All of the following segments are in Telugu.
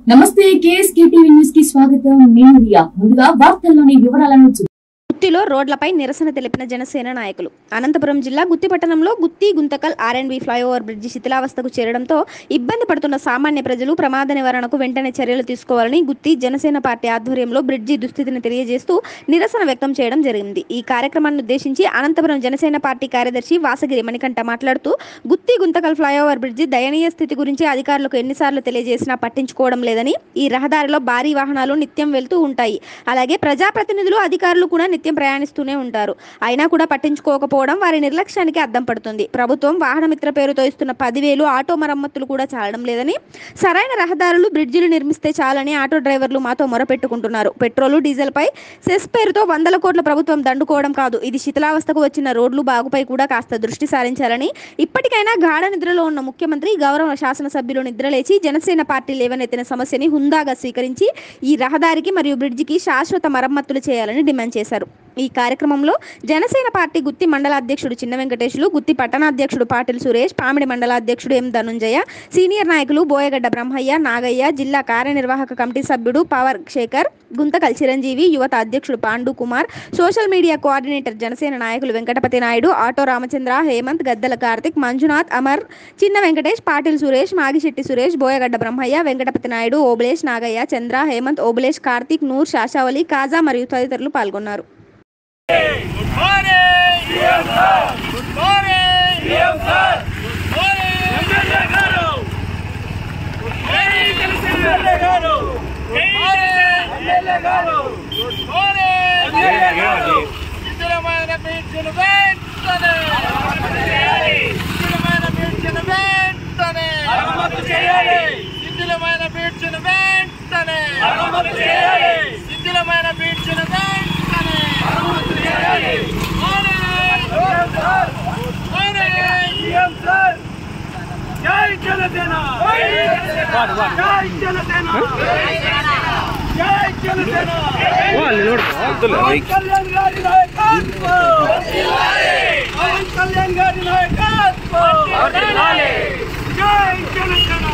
నమస్తే కేఎస్కే టీవీ న్యూస్ కి స్వాగతం నేను రియా ముందుగా వార్తల్లోని వివరాలను చూ- గుత్తిలో రోడ్లపై నిరసన తెలిపిన జనసేన నాయకులు అనంతపురం జిల్లా గుత్తి పట్టణంలో గుత్తి గుంతకల్ ఆర్ఎండ్బి ఫ్లైఓవర్ బ్రిడ్జి శిథిలావస్థకు చేరడంతో ఇబ్బంది పడుతున్న సామాన్య ప్రజలు ప్రమాద నివారణకు వెంటనే చర్యలు తీసుకోవాలని గుత్తి జనసేన పార్టీ ఆధ్వర్యంలో బ్రిడ్జి దుస్థితిని తెలియజేస్తూ నిరసన వ్యక్తం చేయడం జరిగింది ఈ కార్యక్రమాన్ని ఉద్దేశించి అనంతపురం జనసేన పార్టీ కార్యదర్శి వాసగిరి మణికంఠ మాట్లాడుతూ గుత్తి గుంతకల్ ఫ్లైఓవర్ బ్రిడ్జి దయనీయ స్థితి గురించి అధికారులకు ఎన్నిసార్లు తెలియజేసినా పట్టించుకోవడం లేదని ఈ రహదారిలో భారీ వాహనాలు నిత్యం వెళ్తూ ఉంటాయి అలాగే ప్రజాప్రతినిధులు అధికారులు కూడా నిత్యం ప్రయాణిస్తూనే ఉంటారు అయినా కూడా పట్టించుకోకపోవడం వారి నిర్లక్ష్యానికి అద్దం పడుతుంది ప్రభుత్వం వాహనమిత్ర పేరుతో ఇస్తున్న పదివేలు ఆటో మరమ్మతులు కూడా చాలడం లేదని సరైన రహదారులు బ్రిడ్జిలు నిర్మిస్తే చాలని ఆటో డ్రైవర్లు మాతో మొరపెట్టుకుంటున్నారు పెట్రోలు డీజిల్ పై సెస్ పేరుతో వందల కోట్ల ప్రభుత్వం దండుకోవడం కాదు ఇది శిథిలావస్థకు వచ్చిన రోడ్లు బాగుపై కూడా కాస్త దృష్టి సారించాలని ఇప్పటికైనా గాఢ నిద్రలో ఉన్న ముఖ్యమంత్రి గౌరవ శాసనసభ్యులు నిద్రలేచి జనసేన పార్టీ లేవనెత్తిన సమస్యని హుందాగా స్వీకరించి ఈ రహదారికి మరియు బ్రిడ్జికి శాశ్వత మరమ్మతులు చేయాలని డిమాండ్ చేశారు ఈ కార్యక్రమంలో జనసేన పార్టీ గుత్తి మండల అధ్యక్షుడు చిన్న వెంకటేశ్వరు గుత్తి పట్టణాధ్యక్షుడు పాటిల్ సురేష్ పామిడి మండల అధ్యక్షుడు ఎం ధనుంజయ సీనియర్ నాయకులు బోయగడ్డ బ్రహ్మయ్య నాగయ్య జిల్లా కార్యనిర్వాహక కమిటీ సభ్యుడు పవర్ శేఖర్ గుంతకల్ చిరంజీవి యువత అధ్యక్షుడు Pandu Kumar social media coordinator Janasena నాయకులు వెంకటపతి నాయుడు ఆటో రామచంద్ర హేమంత్ గద్దెల కార్తిక్ మంజునాథ్ అమర్ చిన్న వెంకటేష్ పాటిల్ సురేష్ మాగిశెట్టి సురేష్ బోయగడ్డ బ్రహ్మయ్య వెంకటపతి నాయుడు ఓబులేష్ నాగయ్య చంద్ర హేమంత్ ఓబులేష్ కార్తిక్ నూర్ శాశావలి కాజా మరియు తదితరులు పాల్గొన్నారు Good morning! Good morning! Good morning! MLA గారు! Good morning, ఎమ్మెల్యే గారు! Good morning, ఎమ్మెల్యే గారు! Good morning, ఎమ్మెల్యే గారు! శిథిలమైన బీచ్ను వెంటనే! శిథిలమైన బీచ్ను వెంటనే! శిథిలమైన బీచ్ను వెంటనే! శిథిలమైన బీచ్ను వెంటనే! జై జనసేన జై జనసేన జై జనసేన పవన్ కళ్యాణ్ గారి నాయకత్వం పవన్ కళ్యాణ్ గారి నాయకత్వం జై జనసేన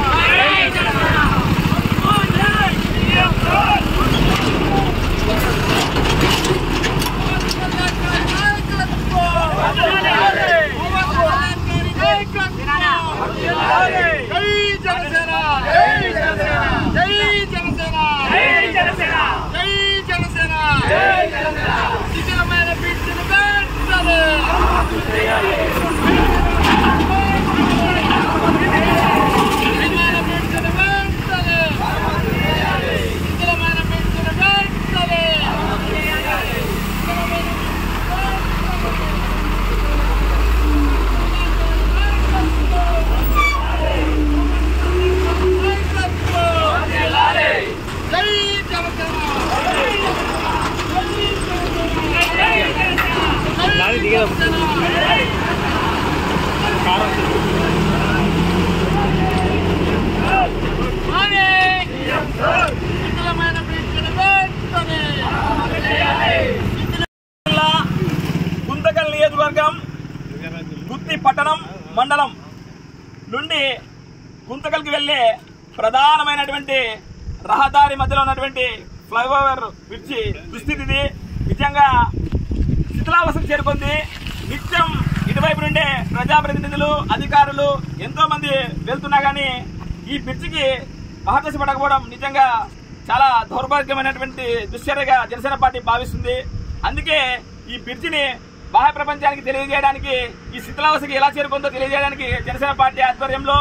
గుంతకల్ నియోజకవర్గం గుత్తి పట్టణం మండలం నుండి గుంతకల్కి వెళ్ళే ప్రధానమైనటువంటి రహదారి మధ్యలో ఉన్నటువంటి ఫ్లైఓవర్ బ్రిడ్జి దుస్థితి ఇది నిజంగా శిథిలావస్థకు చేరుకుంది నిత్యం ఇటువైపు నుండే ప్రజాప్రతినిధులు అధికారులు ఎంతో మంది వెళ్తున్నా గానీ ఈ బ్రిడ్జికి మహదశ పడకపోవడం నిజంగా చాలా దౌర్భాగ్యమైనటువంటి దుశ్చర్యగా జనసేన పార్టీ భావిస్తుంది అందుకే ఈ బ్రిడ్జిని బాహ్య ప్రపంచానికి తెలియజేయడానికి ఈ శిథిలావస్థకి ఎలా చేరుకుందో తెలియజేయడానికి జనసేన పార్టీ ఆధ్వర్యంలో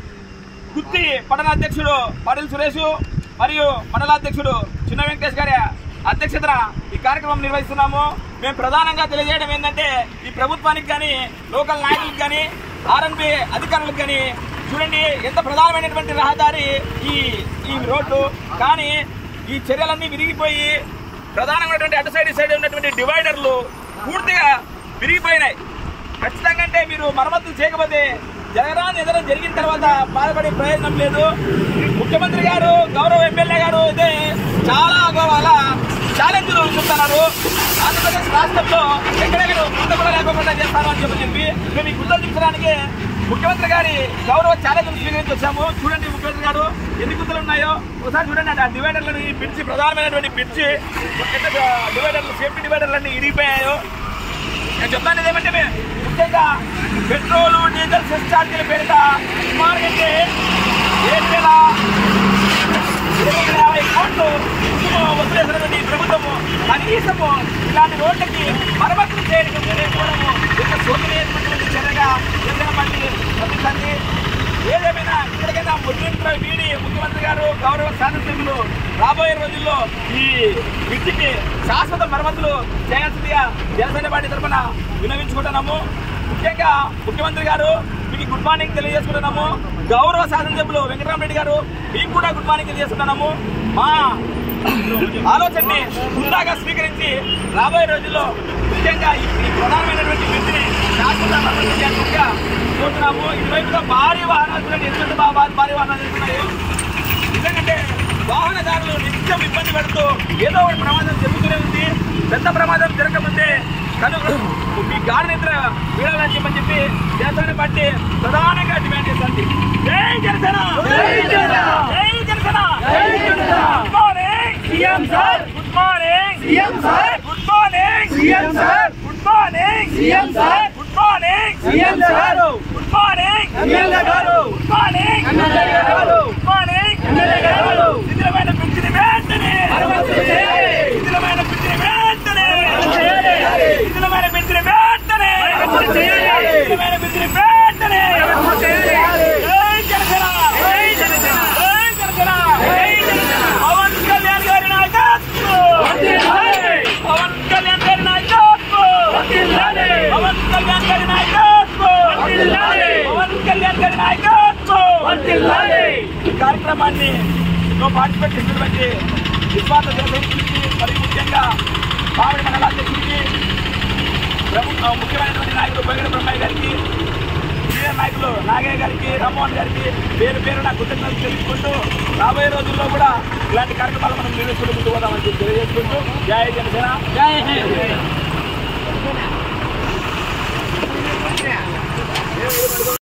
గుత్తి పట్టణ అధ్యక్షుడు పడిల్ సురేష్ మరియు మండలాధ్యక్షుడు చిన్న వెంకటేష్ గారి అధ్యక్షతన ఈ కార్యక్రమం నిర్వహిస్తున్నాము మేము ప్రధానంగా తెలియజేయడం ఏంటంటే ఈ ప్రభుత్వానికి కానీ లోకల్ నాయకులకు కానీ ఆర్ఎన్బి అధికారులకు కానీ చూడండి ఎంత ప్రధానమైనటువంటి రహదారి ఈ ఈ రోడ్డు కానీ ఈ చర్యలన్నీ విరిగిపోయి ప్రధానమైనటువంటి అటు సైడ్ ఇటు సైడ్ ఉన్నటువంటి డివైడర్లు పూర్తిగా విరిగిపోయినాయి ఖచ్చితంగా అంటే మీరు మరమ్మతులు చేయకపోతే జరగరాని ఏదైనా జరిగిన తర్వాత బాధపడే ప్రయోజనం లేదు ముఖ్యమంత్రి గారు గౌరవ ఎమ్మెల్యే గారు అయితే చాలా అలా ఛాలెంజ్లు చెప్తున్నారు ఆంధ్రప్రదేశ్ రాష్ట్రంలో ఎక్కడెక్కడ గుంత కూడా లేకుండా చేస్తాను అని చెప్పి చెప్పి మేము ఈ గుంతలు చూపించడానికి ముఖ్యమంత్రి గారి గౌరవ ఛాలెంజ్ స్వీకరించి వచ్చాము చూడండి ముఖ్యమంత్రి గారు ఎన్ని గుర్తులు ఉన్నాయో ఒకసారి చూడండి అంటే ఆ డివైడర్లను పిలిచి ప్రధానమైనటువంటి పిలిచి డివైడర్లు సేఫ్టీ డివైడర్లన్నీ ఇరిగిపోయాయో నేను చెప్తాను ఏమంటే మే- ముఖ్యంగా పెట్రోల్ డీజిల్ సెస్ ఛార్జీల పేరిట సుమారుగా ఏడు వేల ఇరవై వేల యాభై కోట్లు కుటుంబం వదిలేసినటువంటి ఈ ప్రభుత్వము కనీసము ఇలాంటి రోడ్లకి మరమ్మతులు చేయడం చేయకపోవడము ఎంత శోచనీయమైనటువంటి చర్యగా జనసేన పార్టీ స్పందించింది ఏదేమైనా ఇక్కడికైనా ముద్రించిన వీడి ముఖ్యమంత్రి గారు గౌరవ శాసనసభ్యులు రాబోయే రోజుల్లో ఈ బ్రిడ్జికి శాశ్వత మరమ్మతులు చేయాల్సిందిగా జనసేన పార్టీ తరఫున వినవించుకుంటున్నాము ముఖ్యంగా ముఖ్యమంత్రి గారు మీకు గుడ్ మార్నింగ్ తెలియజేసుకుంటున్నాము గౌరవ శాసనసభ్యులు వెంకటరామరెడ్డి గారు మీకు కూడా గుడ్ మార్నింగ్ తెలియజేస్తున్నాము మా ఆలోచనని ముందాగా స్వీకరించి రాబోయే రోజుల్లో ముఖ్యంగా ఈ ఈ ప్రధానమైనటువంటి వ్యక్తిని శాశ్వత మరమ్మతు చేయాల్సిందిగా కోరుతున్నాము ఇటువైపుగా భారీ వాహనాలు చూడండి ఎంత బాగా భారీ వాహనాలు వెళ్తున్నాయి ఎందుకంటే వాహనదారులు నిత్యం ఇబ్బంది పడుతూ ఏదో ఒకటి ప్రమాదం జరుగుతూనే ఉంది పెద్ద ప్రమాదం జరగకముందే కను మీ గాడి నిద్ర వీడాలని చెప్పని చెప్పి జనసేన పార్టీ ప్రధానంగా డిమాండ్ చేస్తుంది జై జనసేన జై Janasena good morning CM sir good morning CM sir good morning CM sir good morning CM sir good morning CM sir good morning MLA గారు గుడ్ మార్నింగ్ ఎమ్మెల్యే గారు గుడ్ మార్నింగ్ ఎమ్మెల్యే గారు శిథిలమైన పిచ్చిని వెంటనే శిథిలమైన పిచ్చిని వెంటనే శిథిలమైన పిచ్చిని వెంటనే శిథిలమైన పిచ్చిని వెంటనే జై జనసేన జై జనసేన జై జనసేన జై జనసేన పవన్ కళ్యాణ్ గారి నాయకత్వం పవన్ కళ్యాణ్ గారి నాయకత్వం పవన్ కళ్యాణ్ గారి నాయకత్వం పవన్ కళ్యాణ్ గారి నాయకత్వం ఈ కార్యక్రమాన్ని లో పార్టిసిపేట్ చేసినటువంటి విశ్వాస దేశంకి మరియు ముఖ్యంగా పావిడి మండలాధ్యక్షుడికి ప్రభుత్వ ముఖ్యమైనటువంటి నాయకుడు బొగడ బ్రహ్మయ్య గారికి సీనియర్ నాయకులు నాగయ్య గారికి రామ్మోహన్ గారికి పేరు పేరు నా కృతజ్ఞతలు తెలుసుకుంటూ రాబోయే రోజుల్లో కూడా ఇలాంటి కార్యక్రమాలు మనం నిర్వహించుకుంటూ ముందుకు పోదామని చెప్పి తెలియజేసుకుంటూ జై జనసేన జై